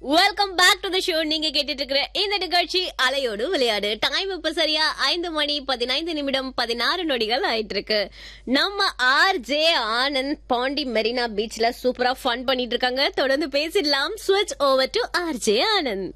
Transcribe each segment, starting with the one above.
Welcome back to the show நீங்க கேட்டுட்டு இருக்கிற இந்த நிகழ்ச்சி அலையோடு விளையாடு டைம் இப்ப சரியா ஐந்து மணி பதினைந்து நிமிடம் பதினாறு நொடிகள் ஆயிட்டு இருக்கு நம்ம ஆர் ஜே ஆனந்த் பாண்டி மெரினா பீச்ல சூப்பரா ஃபன் பண்ணிட்டு இருக்காங்க தொடர்ந்து பேசிடலாம் ஸ்விட்ச் over to R J Anand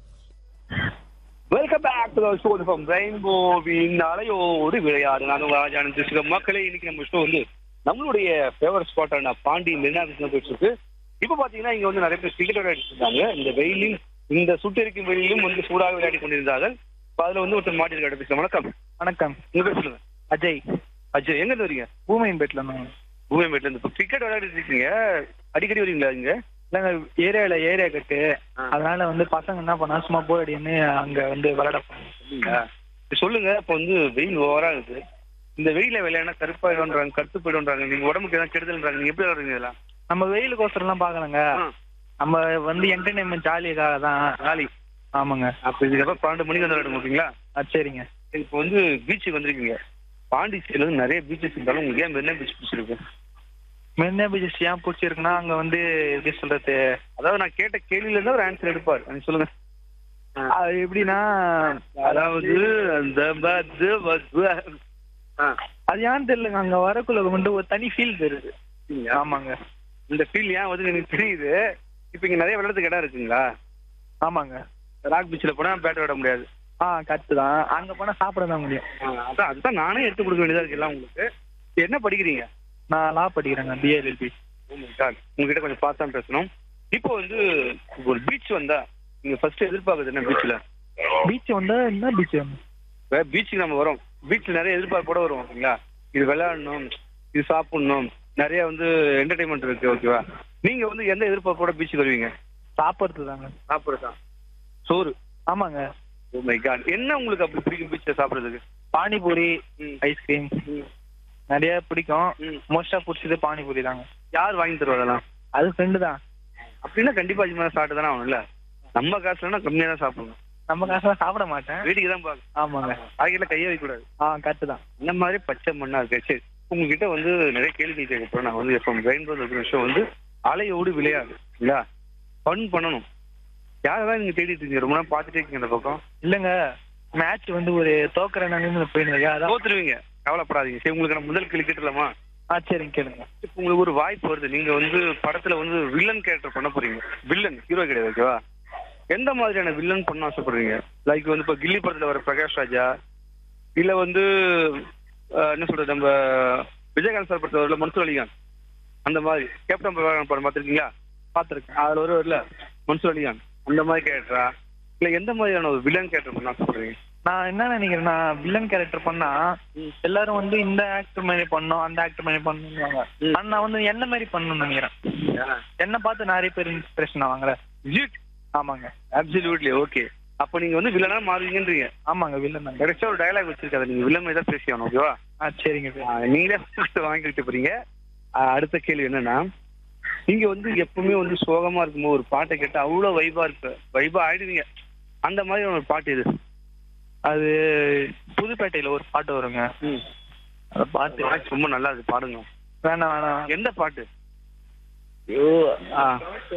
welcome back to show from ரெயின்போவின் அலையோடு விளையாடு நான் உங்க ராஜானந்த் பேசுகிற மக்களே இன்னைக்கு நம்ம ஷோ வந்து நம்மளுடைய ஃபேவரட் ஸ்பாட்டான பாண்டி மெரினா பீச் போயிட்டு இருக்கு இப்போ பாத்தீங்கன்னா இங்க வந்து நிறைய பேர் கிரிக்கெட் விளையாடிட்டு இருக்காங்க இந்த வெயிலில் இந்த சுட்டெரிக்கும் வெயிலும் வந்து சூடாக விளையாடி கொண்டிருந்தார்கள் இப்ப அதுல வந்து ஒருத்தர் மாட்டிருக்காரு பேசுங்க வணக்கம் வணக்கம் உங்க பேர் சொல்லுங்க அஜய் அஜய் எங்க இருந்து வரீங்க பூமையம்பேட்டில் இருந்தாங்க பூமியம்பேட்ல இருந்து இப்போ கிரிக்கெட் விளையாடிட்டு இருக்கீங்க அடிக்கடி வரீங்களா இங்க இல்லைங்க ஏரியாவில் ஏரியா கட்டு ஆ. அதனால வந்து பசங்க என்ன பண்ணா சும்மா போர் அடின்னு அங்க வந்து விளையாட போனாங்க. அப்படிங்களா? சரி, சொல்லுங்க இப்போ வந்து வெயில் ஓவரா இருக்கு இந்த வெயில விளையாடினா கருப்பாயிடும்ன்றாங்க கருத்து போயிடும்ன்றாங்க நீங்க உடம்புக்கு எதாவது கெடுதல்ன்றாங்க நீங்க எப்படி விளையாடுறீங்க இதெல்லாம் நம்ம வெயிலுக்கோசரம்லாம் பார்க்கலங்க ஆ. நம்ம வந்து என்டர்டைன்மெண்ட் ஜாலியாக தான் நாளை ஆமாங்க அப்ப இதுக்கப்புறம் பன்னெண்டு மணிக்கு வந்து விளையாடுங்க ஓகேங்களா ஆ சரிங்க இப்போ வந்து பீச்சுக்கு வந்திருக்கீங்க பாண்டிச்சேரியில வந்து நிறைய பீச்சஸ் இருந்தாலும் உங்களுக்கு ஏன் மெரினா பீச் பிடிச்சிருக்கு மெரினா பீச் ஏன் பிடிச்சிருக்குன்னா அங்க வந்து எப்படி சொல்றது அதாவது நான் கேட்ட கேள்வியில இருந்தா ஒரு ஆன்சர் எடுப்பார் நீங்க சொல்லுங்க அது எப்படின்னா அதாவது அந்த பத்து பத்து ஆ. அது ஏன்னு தெரியலங்க அங்க வரக்குள்ள வந்து ஒரு தனி ஃபீல் தருது சரிங்களா? ஆமாங்க இந்த ஃபீல் ஏன் வந்து எனக்கு தெரியுது இப்போ இங்க நிறைய விளையாடுறதுக்கு இடம் இருக்குங்களா ஆமாங்க ராக் பீச்சில் போனா பேட் விளையாட முடியாது ஆ கரெக்டு தான் அங்க போனா சாப்பிட தான் முடியும் ஆ, அதான் அதுதான் நானே எடுத்து கொடுக்க வேண்டியதா இருக்கு எல்லாம் உங்களுக்கு இப்ப என்ன படிக்கிறீங்க நான் லா படிக்கிறேங்க பிஏஎல்பி Oh my God. உங்ககிட்ட கொஞ்சம் பார்த்து தான் பேசணும் இப்போ வந்து ஒரு பீச் வந்தா நீங்க ஃபர்ஸ்ட் எதிர்பார்க்குறது என்ன பீச்ல பீச் வந்தா என்ன பீச் வந்து பீச்சுக்கு நம்ம வரோம் பீச்ல நிறைய எதிர்பார்ப்போட வரும் ஓகேங்களா இது விளையாடணும் இது சாப்பிடணும் நிறைய வந்து என்டர்டைன்மெண்ட் இருக்கு ஓகேவா நீங்க வந்து எந்த எதிர்பார்ப்போட பீச்சுக்கு வருவீங்க சாப்பிட்றது தாங்க சாப்பிட்றதா சோறு ஆமாங்க ஓ மை காட் என்ன உங்களுக்கு அப்படி பிடிக்கும் பீச்ல சாப்பிடுறதுக்கு பானிபூரி ம். ஐஸ்கிரீம் நிறைய பிடிக்கும் ம். மோஸ்டா பிடிச்சது பானிபூரி தாங்க யார் வாங்கி தருவா அதெல்லாம் அது ஃப்ரெண்டு தான் அப்படின்னா கண்டிப்பா அதிகமாக சாப்பிட்டு தானே ஆகணும்ல நம்ம காசுலன்னா கம்மியா தான் சாப்பிடணும் நம்ம காசுல சாப்பிட மாட்டேன் வீட்டுக்கு தான் பார்க்கணும் ஆமாங்க ஆகியெல்லாம் கையை வைக்கக்கூடாது ஆ கரெக்டு தான் இந்த மாதிரி பச்சை மண்ணா இருக்கு சரி உங்ககிட்ட வந்து நிறைய கேள்வி கேட்க போறேன் நான் வந்து எப்போ ரெயின்போ இருக்கிற ஷோ வந்து அலையோடு விளையாடு இல்லையா ஃபன் பண்ணணும் யாரெல்லாம் நீங்க தேடிட்டு இருக்கீங்க ரொம்ப நேரம் பார்த்துட்டே இருக்கீங்க இந்த பக்கம் இல்லைங்க மேட்ச் வந்து ஒரு தோக்குற நிலைமையில போயிடுங்க அதான் தோத்துருவீங்க கவலைப்படாதீங்க சரி உங்களுக்கு நான் முதல் கேள்வி கேட்டுலாமா ஆ சரிங்க கேளுங்க இப்போ உங்களுக்கு ஒரு வாய்ப்பு வருது நீங்க வந்து படத்துல வந்து வில்லன் கேரக்டர் பண்ண போறீங்க வில்லன் ஹீரோ கிடையாது ஓகேவா எந்த மாதிரியான வில்லன் பண்ண ஆசைப்படுறீங்க லைக் வந்து இப்போ கில்லி படத்துல வர பிரகாஷ் ராஜா இல்ல வந்து அஹ், என்ன சொல்றது நம்ம விஜயகாந்த் சார் படத்துல வரல மன்சூர் அலிகான் அந்த மாதிரி கேப்டன் பிரபாகரன் படம் பார்த்துருக்கீங்களா பார்த்துருக்கேன் அதுல ஒரு இல்ல மன்சூர் அலிகான் அந்த மாதிரி கேரக்டரா இல்ல எந்த மாதிரியான ஒரு வில்லன் கேரக்டர் பண்ண ஆசைப்படுறீங்க நான் என்ன நினைக்கிறேன்னா வில்லன் கேரக்டர் பண்ணா எல்லாரும் வந்து இந்த ஆக்டர் மாதிரி பண்ணணும் அந்த ஆக்டர் மாதிரி பண்ணணும்வாங்க ம். ஆனா நான் வந்து என்ன மாதிரி பண்ணணும்னு நினைக்கிறேன் என்ன பார்த்து நிறைய பேர் இன்ஸ்பிரேஷன் ஆவாங்களே ஆமாங்க அப்சல்யூட்லி ஓகே அப்போ நீங்க வந்து வில்லனா மாறுவீங்கன்றீங்க ஆமாங்க வில்லன் தான் கடைசியா ஒரு டயலாக் வச்சிருக்காது நீங்க வில்லன் மாதிரி தான் பேசி ஆகணும் ஓகேவா ஆ சரிங்க சரி. ஆஹ் நீங்களே first வாங்கிட்டு போறீங்க ஆஹ் அடுத்த கேள்வி என்னன்னா நீங்க வந்து எப்பவுமே வந்து சோகமா இருக்கும்போது ஒரு பாட்டை கேட்டு அவ்வளவு வைபா இருக்கு வைபா ஆயிடுவீங்க அந்த மாதிரி ஒரு பாட்டு இது அது புதுப்பேட்டையில ஒரு பாட்டு வருங்க அந்த பாட்டு ரொம்ப நல்லா இருக்கு பாடுங்க வேணாம் வேணாம் எந்த பாட்டு ஆ